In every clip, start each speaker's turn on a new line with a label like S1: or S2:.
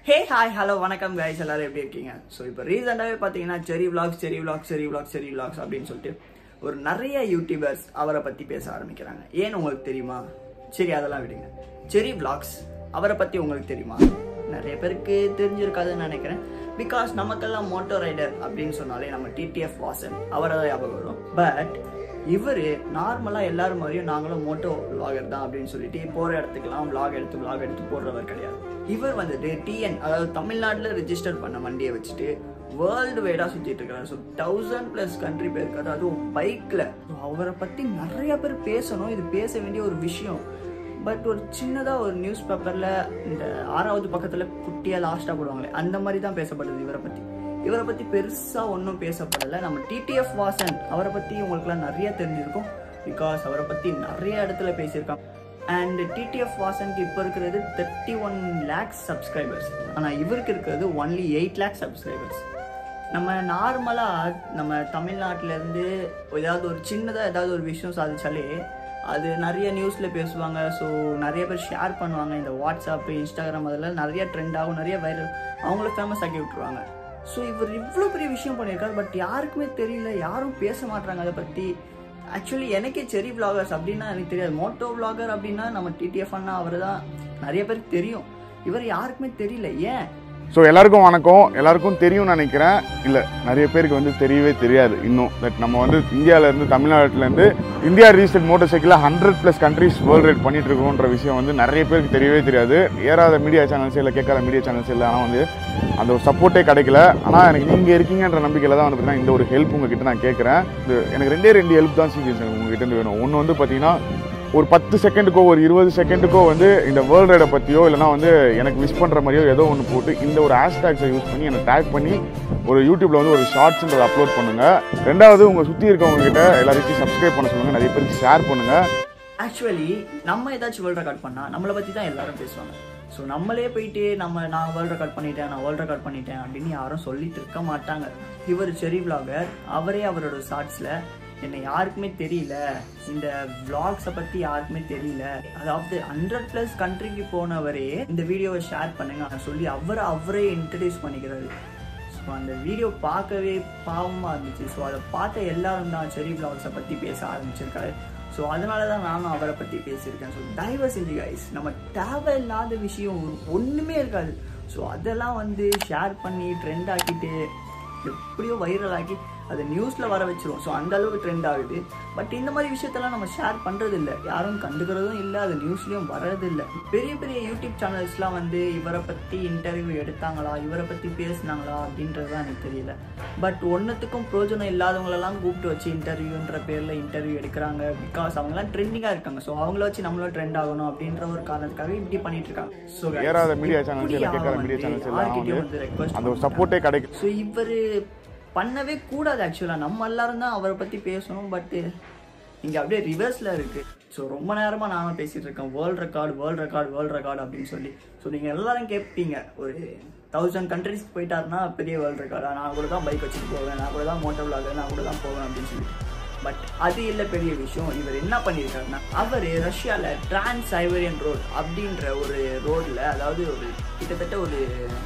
S1: ஹே hi hello வணக்கம் guys எல்லாரும் எப்படி இருக்கீங்க ஸோ இப்போ ரீசெண்டாகவே பார்த்தீங்கன்னா செரி vlogs செரி vlogs செரி vlogs செரி vlogs அப்படின்னு சொல்லிட்டு ஒரு நிறைய யூடியூபர்ஸ் அவரை பற்றி பேச ஆரம்பிக்கிறாங்க ஏன்னு உங்களுக்கு தெரியுமா சரி அதெல்லாம் விடுங்க செரி vlogs அவரை பற்றி உங்களுக்கு தெரியுமா நிறைய பேருக்கு தெரிஞ்சிருக்காதுன்னு நினைக்கிறேன் பிகாஸ் நமக்கெல்லாம் மோட்டோ ரைடர் அப்படின்னு சொன்னாலே நம்ம டிடிஎஃப் வாசன் அவரை தான் ஞாபகம் வரும் பட் இவர் நார்மலாக எல்லாரும் மாதிரியும் நாங்களும் மோட்டோ vlogger தான் அப்படின்னு சொல்லிட்டு போகிற இடத்துக்குலாம் vlog எடுத்து vlog எடுத்து போடுறவர் கிடையாது இவர் வந்துட்டு டிஎன் அதாவது தமிழ்நாட்டில் ரிஜிஸ்டர் பண்ண வண்டியை வச்சுட்டு வேர்ல்டு வைடாக சுற்றிட்டு இருக்காரு ஸோ தௌசண்ட் ப்ளஸ் கண்ட்ரி போயிருக்காரு அதுவும் பைக்கில் அவரை பற்றி நிறைய பேர் பேசணும் இது பேச வேண்டிய ஒரு விஷயம் பட் ஒரு சின்னதாக ஒரு நியூஸ் பேப்பரில் இந்த ஆறாவது பக்கத்தில் குட்டியாக லாஸ்ட்டாக போடுவாங்களே அந்த மாதிரி தான் பேசப்படுது இவரை பற்றி இவரை பற்றி பெருசாக ஒன்றும் பேசப்படலை நம்ம டிடிஎஃப் வாசன் அவரை பற்றி உங்களுக்குலாம் நிறைய தெரிஞ்சிருக்கும் பிகாஸ் அவரை பற்றி நிறைய இடத்துல பேசியிருக்காங்க அண்ட் டிடிஎஃப் வாசனுக்கு இப்போ இருக்கிறது தேர்ட்டி ஒன் லேக்ஸ் சப்ஸ்கிரைபர்ஸ் ஆனால் இவருக்கு இருக்கிறது ஒன்லி எயிட் லேக்ஸ் சப்ஸ்கிரைபர்ஸ் நம்ம நார்மலாக நம்ம தமிழ்நாட்டிலேருந்து ஏதாவது ஒரு சின்னதாக ஏதாவது ஒரு விஷயம் சாதிச்சாலே அது நிறைய நியூஸில் பேசுவாங்க ஸோ நிறைய பேர் ஷேர் பண்ணுவாங்க இந்த வாட்ஸ்அப்பு இன்ஸ்டாகிராம் அதெல்லாம் நிறைய ட்ரெண்ட் ஆகும் நிறைய வைரல் அவங்கள ஃபேமஸ் ஆக்கி விட்டுருவாங்க ஸோ இவர் இவ்வளோ பெரிய விஷயம் பண்ணியிருக்காரு பட் யாருக்குமே தெரியல யாரும் பேச மாட்டாங்க அதை பற்றி ஆக்சுவலி எனக்கே செரி விளாகர்ஸ் அப்படின்னா எனக்கு தெரியாது மோட்டோ விளாகர் அப்படின்னா நம்ம டிடிஎஃப் அண்ணா அவர் தான் நிறைய பேருக்கு தெரியும் இவர் யாருக்குமே தெரியல ஏன்
S2: ஸோ எல்லாருக்கும் வணக்கம் எல்லாருக்கும் தெரியும்னு நினைக்கிறேன் இல்லை நிறைய பேருக்கு வந்து தெரியவே தெரியாது இன்னும் தட் நம்ம வந்து இந்தியாவிலேருந்து தமிழ்நாட்டிலேருந்து இந்தியா ரீசெண்ட் மோட்டர் சைக்கிளில் hundred plus countries world ride பண்ணிட்டு இருக்கோன்ற விஷயம் வந்து நிறைய பேருக்கு தெரியவே தெரியாது ஏறாத மீடியா சேனல்ஸ் இல்லை கேட்காத மீடியா சேனல்ஸ் இல்லை ஆனால் வந்து அந்த ஒரு சப்போர்ட்டே கிடைக்கல ஆனால் எனக்கு நீங்கள் இருக்கீங்கன்ற நம்பிக்கையில் தான் வந்து பார்த்தீங்கன்னா இந்த ஒரு ஹெல்ப் உங்ககிட்ட நான் கேட்குறேன் இது எனக்கு ரெண்டே ரெண்டு ஹெல்ப் தான் சீரியஸ் எனக்கு உங்ககிட்ட இருந்து வேணும் ஒன்று வந்து பார்த்தீங்கன்னா ஒரு பத்து செகண்டுக்கோ ஒரு இருபது செகண்டுக்கோ வந்து இந்த வேர்ல்டு ரைடை பற்றியோ இல்லைனா வந்து எனக்கு விஷ் பண்ணுற மாதிரியோ ஏதோ ஒன்று போட்டு இந்த ஒரு ஹேஷ்டேக்ஸை யூஸ் பண்ணி என்னை டேக் பண்ணி ஒரு யூடியூப்பில் வந்து ஒரு ஷார்ட்ஸ்ன்றதை அப்லோட் பண்ணுங்கள் ரெண்டாவது உங்கள் சுற்றி இருக்கவங்க கிட்ட எல்லாத்தையும் சப்ஸ்கிரைப் பண்ண சொல்லுங்கள் நிறைய பேருக்கு ஷேர் பண்ணுங்கள்
S1: ஆக்சுவலி நம்ம ஏதாச்சும் வேர்ல்ட் ரெக்கார்ட் பண்ணால் நம்மளை பற்றி தான் எல்லாரும் பேசுவாங்க ஸோ நம்மளே போயிட்டு நம்ம நான் வேர்ல்ட் ரெக்கார்ட் பண்ணிட்டேன் நான் வேர்ல்ட் ரெக்கார்ட் பண்ணிட்டேன் அப்படின்னு யாரும் சொல்லிட்டு இருக்க மாட்டாங்க இவர் செரி விளாகர் அவரே அவரோட ஷார்ட்ஸில் என்னை யாருக்குமே தெரியல இந்த விளாக்ஸை பற்றி யாருக்குமே தெரியல அதாவது ஹண்ட்ரட் ப்ளஸ் கண்ட்ரிக்கு போனவரே இந்த வீடியோவை ஷேர் பண்ணுங்க சொல்லி அவரை அவரே இன்ட்ரடியூஸ் பண்ணிக்கிறாரு ஸோ அந்த வீடியோ பார்க்கவே பாவமாக இருந்துச்சு ஸோ அதை பார்த்த எல்லாரும் தான் செரி விளாக்ஸை பற்றி பேச ஆரம்பிச்சிருக்காரு ஸோ அதனால தான் நானும் அவரை பற்றி பேசியிருக்கேன் ஸோ தயவு செஞ்சு கைஸ் நம்ம தேவையில்லாத விஷயம் ஒன்றுமே இருக்காது ஸோ அதெல்லாம் வந்து ஷேர் பண்ணி ட்ரெண்ட் ஆக்கிட்டு எப்படியோ வைரல் ஆக்கி அது நியூஸில் வர வச்சிரும் ஸோ அந்த அளவுக்கு ட்ரெண்ட் ஆகுது பட் இந்த மாதிரி விஷயத்தெல்லாம் நம்ம ஷேர் பண்ணுறது இல்லை யாரும் கண்டுக்கிறதும் இல்லை அது நியூஸ்லேயும் வர்றது இல்லை பெரிய பெரிய யூடியூப் சேனல்ஸ்லாம் வந்து இவரை பற்றி இன்டர்வியூ எடுத்தாங்களா இவரை பற்றி பேசினாங்களா அப்படின்றது தான் எனக்கு தெரியல பட் ஒன்றுத்துக்கும் பிரோஜனம் இல்லாதவங்களெல்லாம் கூப்பிட்டு வச்சு இன்டர்வியூன்ற பேரில் இன்டர்வியூ எடுக்கிறாங்க பிகாஸ் அவங்களாம் ட்ரெண்டிங்காக இருக்காங்க ஸோ அவங்கள வச்சு நம்மளும் ட்ரெண்ட் ஆகணும் அப்படின்ற ஒரு காரணத்துக்காக இப்படி பண்ணிட்டு இருக்காங்க ஸோ
S2: ஏறாத மீடியா சேனல்ஸ் இல்லை கேட்காத மீடியா சேனல்ஸ் எல்லாம் வந்து அந்த ஒரு சப்போர்ட்டே கிடைக்கும்
S1: ஸோ இவர் பண்ணவே கூடாது ஆக்சுவலாக நம்ம எல்லாரும் தான் அவரை பற்றி பேசணும் பட்டு இங்கே அப்படியே ரிவர்ஸில் இருக்குது ஸோ ரொம்ப நேரமாக நானும் பேசிகிட்டு இருக்கேன் world record world record world record அப்படின்னு சொல்லி ஸோ நீங்கள் எல்லாரும் கேட்பீங்க ஒரு தௌசண்ட் கண்ட்ரிஸ்க்கு போயிட்டாருன்னா பெரிய வேர்ல்ட் ரெக்கார்டா நான் கூட தான் பைக் வச்சுட்டு போவேன் நான் கூட தான் மோட்டோ விளாக நான் கூட தான் போவேன் அப்படின்னு சொல்லி பட் அது இல்லை பெரிய விஷயம் இவர் என்ன பண்ணியிருக்காருன்னா அவர் ரஷ்யாவில் டிரான்ஸ் சைபரியன் ரோட் அப்படின்ற ஒரு ரோடில் அதாவது ஒரு கிட்டத்தட்ட ஒரு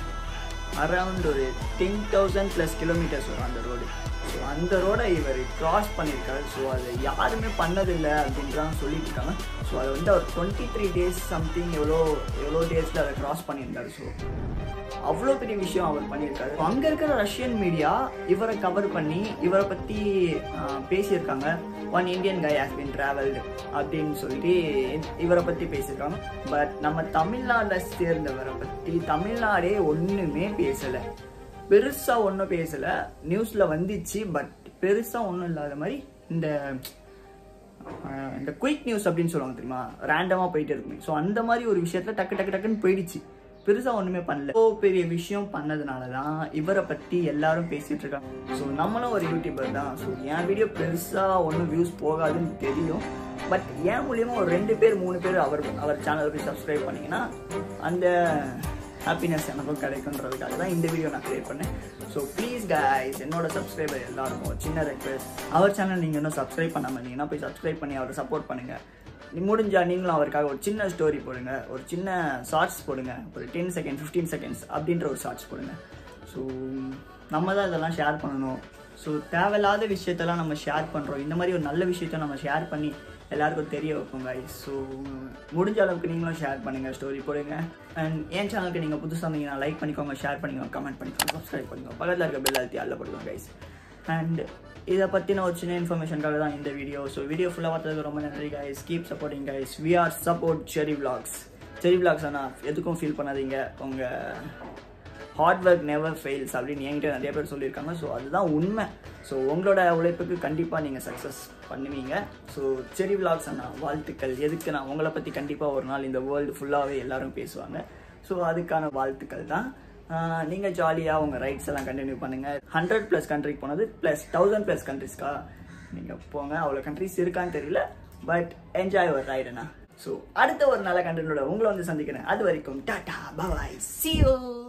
S1: அரவுண்ட் ஒரு டென் தௌசண்ட் ப்ளஸ் கிலோமீட்டர்ஸ் வரும் அந்த ரோடு ஸோ அந்த ரோடை இவர் கிராஸ் பண்ணியிருக்காரு ஸோ அதை யாருமே பண்ணதில்லை அப்படின்றான் சொல்லிட்டு இருக்காங்க ஸோ அதை வந்து அவர் டுவெண்ட்டி த்ரீ டேஸ் சம்திங் எவ்வளோ எவ்வளோ டேஸில் அதை கிராஸ் பண்ணியிருந்தாரு ஸோ அவ்வளோ பெரிய விஷயம் அவர் பண்ணியிருக்காரு அங்கே இருக்கிற ரஷ்யன் மீடியா இவரை கவர் பண்ணி இவரை பற்றி பேசியிருக்காங்க one Indian guy has been travelled அப்படின்னு சொல்லி இவரை பற்றி பேசியிருக்காங்க பட் நம்ம தமிழ்நாட்டில் சேர்ந்தவரை பற்றி தமிழ்நாடே ஒன்றுமே பேசலை பெருசாக ஒன்றும் பேசலை நியூஸில் வந்துச்சு பட் பெருசாக ஒன்றும் இல்லாத மாதிரி இந்த ஆஹ் இந்த குயிக் நியூஸ் அப்படின்னு சொல்லுவாங்க தெரியுமா ரேண்டமாக போயிட்டு இருக்குமே ஸோ அந்த மாதிரி ஒரு விஷயத்துல டக்கு டக்கு டக்குன்னு போயிடுச்சு பெருசாக ஒன்றுமே பண்ணல இவ்வளோ பெரிய விஷயம் பண்ணதுனால தான் இவரை பற்றி எல்லாரும் பேசிட்டு இருக்காங்க ஸோ நம்மளும் ஒரு யூடியூபர் தான் ஸோ என் வீடியோ பெருசாக ஒன்றும் வியூஸ் போகாதுன்னு தெரியும் பட் என் மூலியமா ஒரு ரெண்டு பேர் மூணு பேர் அவர் அவர் சேனலுக்கு சப்ஸ்கிரைப் பண்ணீங்கன்னா அந்த ஹாப்பினஸ் எனக்கும் கிடைக்குன்றதுக்காக தான் இந்த வீடியோ நான் கிரியேட் பண்ணேன் ஸோ ப்ளீஸ் கைஸ் என்னோட சப்ஸ்கிரைபர் எல்லாருக்கும் ஒரு சின்ன ரெக்வெஸ்ட் அவர் சேனல் நீங்கள் இன்னும் சப்ஸ்கிரைப் பண்ணாமல் இருந்தீங்கன்னா போய் சப்ஸ்கிரைப் பண்ணி அவரை சப்போர்ட் பண்ணுங்கள் முடிஞ்சா நீங்களும் அவருக்காக ஒரு சின்ன ஸ்டோரி போடுங்க ஒரு சின்ன ஷார்ட்ஸ் போடுங்க ஒரு டென் செகண்ட் ஃபிஃப்டீன் செகண்ட்ஸ் அப்படின்ற ஒரு ஷார்ட்ஸ் போடுங்க ஸோ நம்ம தான் இதெல்லாம் ஷேர் பண்ணணும் ஸோ தேவையில்லாத விஷயத்தெல்லாம் நம்ம ஷேர் பண்ணுறோம் இந்த மாதிரி ஒரு நல்ல விஷயத்த நம்ம ஷேர் பண்ணி எல்லாருக்கும் தெரிய வைப்போம் guys ஸோ முடிஞ்ச அளவுக்கு நீங்களும் ஷேர் பண்ணுங்கள் ஸ்டோரி போடுங்க அண்ட் என் சேனலுக்கு நீங்கள் புதுசாக இருந்தீங்கன்னா லைக் பண்ணிக்கோங்க ஷேர் பண்ணிக்கோங்க கமெண்ட் பண்ணிக்கோங்க சப்ஸ்கிரைப் பண்ணிக்கோங்க பக்கத்தில் இருக்க பெல் அழுத்தி அல்ல போடுவோம் கைஸ் அண்ட் இதை பற்றின ஒரு சின்ன இன்ஃபர்மேஷனுக்காக தான் இந்த வீடியோ ஸோ வீடியோ ஃபுல்லாக பார்த்ததுக்கு ரொம்ப நன்றி guys keep supporting guys we are support Cherry vlogs செரி vlogs ஆனால் எதுக்கும் ஃபீல் பண்ணாதீங்க உங்கள் ஹார்ட் ஒர்க் நெவர் ஃபெயில்ஸ் அப்படின்னு என்கிட்ட நிறைய பேர் சொல்லியிருக்காங்க ஸோ அதுதான் உண்மை ஸோ உங்களோட உழைப்புக்கு கண்டிப்பாக நீங்கள் சக்ஸஸ் பண்ணுவீங்க ஸோ செரி விலாக்ஸ் அண்ணா வாழ்த்துக்கள் எதுக்கு நான் உங்களை பற்றி கண்டிப்பாக ஒரு நாள் இந்த வேர்ல்டு ஃபுல்லாகவே எல்லாரும் பேசுவாங்க ஸோ அதுக்கான வாழ்த்துக்கள் தான் நீங்கள் ஜாலியாக உங்கள் ரைட்ஸ் எல்லாம் கண்டினியூ பண்ணுங்கள் ஹண்ட்ரட் ப்ளஸ் கண்ட்ரிக்கு போனது ப்ளஸ் தௌசண்ட் ப்ளஸ் கண்ட்ரிஸ்க்கா நீங்கள் போங்க அவ்வளோ கண்ட்ரிஸ் இருக்கான்னு தெரியல பட் என்ஜாய் ஒரு ரைடுண்ணா ஸோ அடுத்த ஒரு நல்ல கண்டனோட உங்களை வந்து சந்திக்கிறேன் அது வரைக்கும் டாடா பபாய் see you